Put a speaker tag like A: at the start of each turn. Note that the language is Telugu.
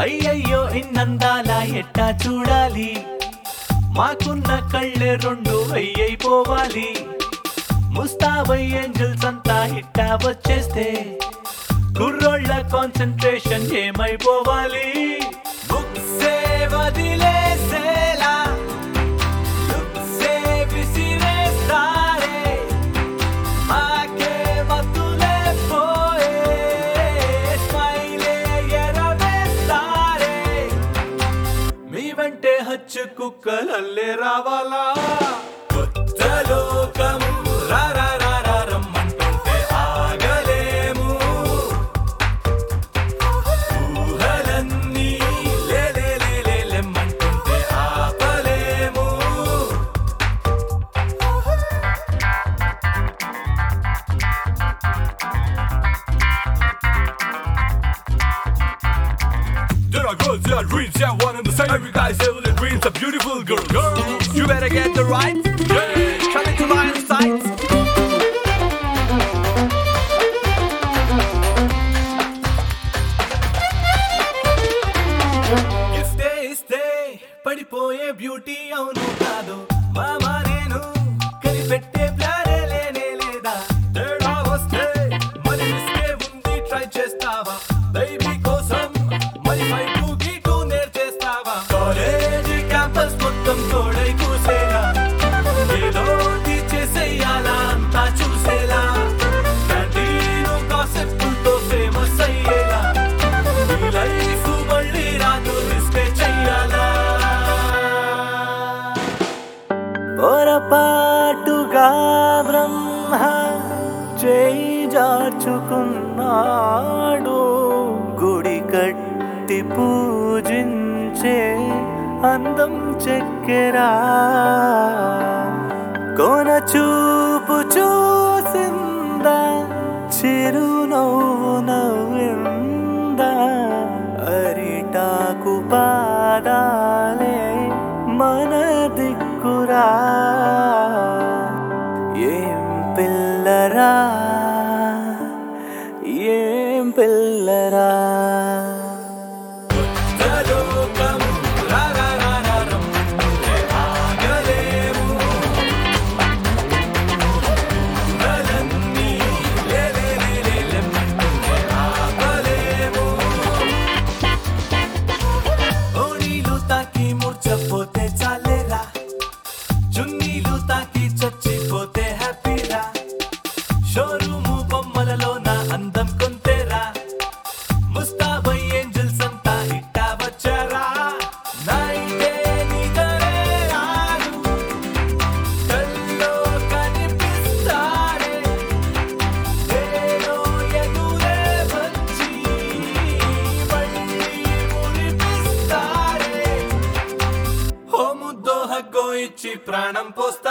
A: అయ్యయ్యో ఇన్నందాల ఎట్టా చూడాలి మాకున్న కళ్ళే రెండు అయ్యైపోవాలి ముస్తాబై ఏంజల్స్ అంతా ఇట్టా వచ్చేస్తే కుర్రోళ్ళ కాన్సన్ట్రేషన్ ఏమైపోవాలి బుక్సే వదిలేసేలా లుక్సే విసిరేస్తారే మాకే మత్తులే పోయే స్మైలే ఎరవేస్తారే మీ వెంటే హచ్చు కుక్కలల్లే రావాలా కొత్త లోకం రా రా రా రా రమ్మంటుంటే ఆగలేము ఊహలన్నీ లే లే లే లే లెమ్మంటుంటే ఆపలేము
B: There are girls, there are dreams, yeah, one and the same. Every guy's evil and dreams, a beautiful girl. Girls, you better get the right. Yeah, coming to line of sight.
A: ఇస్తే ఇస్తే పడిపోయే బ్యూటీ అవును కాదు మామా నేను కనిపెట్టే ప్లానే లేనే లేదా తేడా వస్తే మరి ఇస్తే ఉంది ట్రై చేస్తావా బేబీ కోసం మరి ఫైట్ గీటు నేర్చేస్తావా కాలేజీ క్యాంపస్ మొత్తం తోడై కూసేలా ఏదోటి చేసేయాలా అంతా చూసేలా క్యాంటీను కాన్సెప్ట్తో ఫేమస్ అయ్యేలా నీ లైఫ్ మళ్ళీ రాదు రిస్కే చెయ్యాలా పొరపాటుగా బ్రహ్మ చేయి జార్చుకున్నాడు గుడి కట్టి పూజించే అందం చెక్కెరా కోన చూపు చూసిందా చిరునవ్వు నవ్విందా అరిటాకు పాదాలే మన దిక్కురా ఏం పిల్లరా ఏం పిల్లరా ఓణీలు తాకి మూర్చపోతే చాలేరా చున్నీలు తాకి చచ్చిపోతే హ్యాపీరా షోరూము బొమ్మలలో నా అందం కొంతేరా ముస్తాబై ఏంజల్స్ అంతా ఇట్టా వచ్చారా నైటే నిదరే రాదు కల్లో కనిపిస్తారే ఏదో ఎదురే వచ్చి మళ్ళీ మురిపిస్తారే ఓ ముద్దో హగ్గో ఇచ్చి ప్రాణం పోస్తా